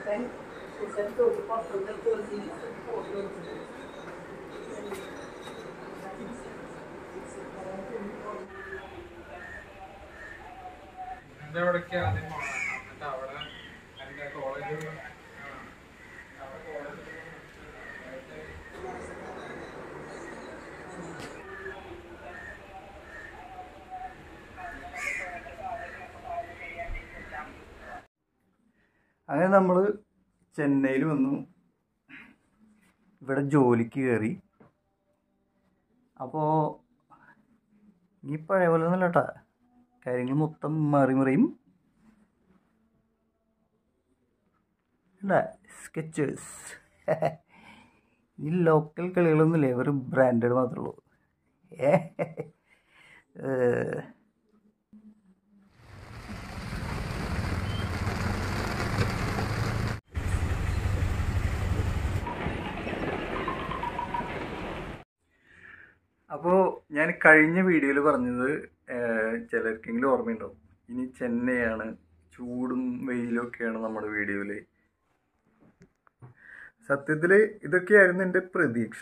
ചേട്ടൻ ചേട്ടൻ തൊഴിൽ പുറത്തുനിന്ന് തൊഴിലില്ല ഫോട്ടോ എടുത്തിട്ട് എന്റെ അവിടേക്ക് ആദ്യം പോകണം എന്നിട്ട് അവിടെ എന്റെ കോളേജ് അവിടെ കോളേജ് അങ്ങനെ നമ്മൾ ചെന്നൈയിൽ വന്നു ഇവിടെ ജോലിക്ക് കയറി അപ്പോൾ ഈ പഴയ പോലെ ഒന്നല്ല കേട്ടാ കാര്യങ്ങൾ മൊത്തം മാറി മറിയും അല്ല സ്കെച്ചേഴ്സ് ഈ ലോക്കൽ കളികളൊന്നുമില്ലേ വെറും ബ്രാൻഡഡ് മാത്രമേ ഉള്ളൂ ഏ ഏഹ്. അപ്പോൾ ഞാൻ കഴിഞ്ഞ വീഡിയോയിൽ പറഞ്ഞത് ഏഹ്, ചിലർക്കെങ്കിലും ഓർമ്മയുണ്ടാവും ഇനി ചെന്നൈയാണ് ചൂടും വെയിലും ഒക്കെയാണ് നമ്മുടെ വീഡിയോയിൽ സത്യത്തിൽ ഇതൊക്കെയായിരുന്നു എൻ്റെ പ്രതീക്ഷ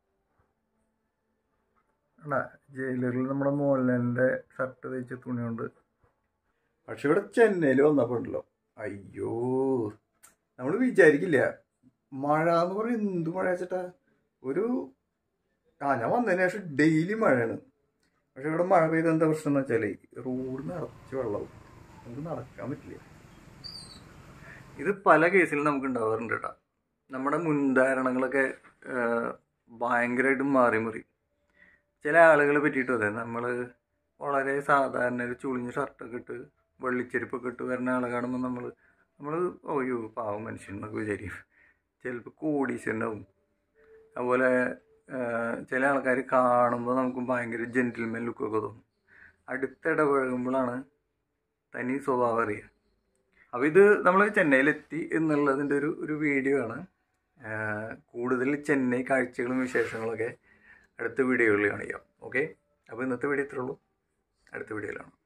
അല്ല ജയിലറിൽ നമ്മുടെ മോഹൻലാലിൻ്റെ ഷർട്ട് തയ്ച്ച തുണി കൊണ്ട് പക്ഷെ ഇവിടെ ചെന്നൈയിൽ വന്നപ്പോൾ ഉണ്ടല്ലോ അയ്യോ നമ്മൾ വിചാരിക്കില്ല മഴ എന്ന് പറയും എന്ത് മഴ വെച്ചിട്ടാ ഒരു ആ ഞാൻ വന്നതിന് ശേഷം ഡെയിലി മഴയാണ് പക്ഷെ ഇവിടെ മഴ പെയ്ത എന്താ പ്രശ്നം എന്ന് വെച്ചാൽ റോഡ് നിറച്ച് വെള്ളവും നമുക്ക് നടക്കാൻ പറ്റില്ല ഇത് പല കേസിലും നമുക്ക് ഉണ്ടാവാറുണ്ട് കേട്ടോ നമ്മുടെ മുൻധാരണകളൊക്കെ ഭയങ്കരമായിട്ട് മാറി മറി ചില ആളുകളെ പറ്റിയിട്ടും അതെ നമ്മൾ വളരെ സാധാരണ ഒരു ചുളിഞ്ഞ ഷർട്ടൊക്കെ ഇട്ട് വെള്ളിച്ചെരുപ്പൊക്കെ ഇട്ട് വരുന്ന ആളെ കാണുമ്പോൾ നമ്മൾ നമ്മൾ ഓയ്യോ പാവം മനുഷ്യൻ എന്നൊക്കെ വിചാരിക്കും ചിലപ്പോൾ കോടീശ്വരനാവും അതുപോലെ ആഹ് ചില ആൾക്കാർ കാണുമ്പോൾ നമുക്ക് ഭയങ്കര ജെൻറ്റിൽമെൻ ലുക്കൊക്കെ തോന്നും അടുത്തിടപഴകുമ്പോഴാണ് തനി സ്വഭാവം അറിയുക അപ്പോൾ ഇത് നമ്മൾ ചെന്നൈയിലെത്തി എന്നുള്ളതിൻ്റെ ഒരു ഒരു വീഡിയോ ആണ് ആഹ് കൂടുതൽ ചെന്നൈ കാഴ്ചകളും വിശേഷങ്ങളൊക്കെ അടുത്ത വീഡിയോകളിൽ കാണിക്കാം ഓക്കെ അപ്പോൾ ഇന്നത്തെ വീഡിയോ ഇത്രേ ഉള്ളൂ അടുത്ത വീഡിയോയിലാണ്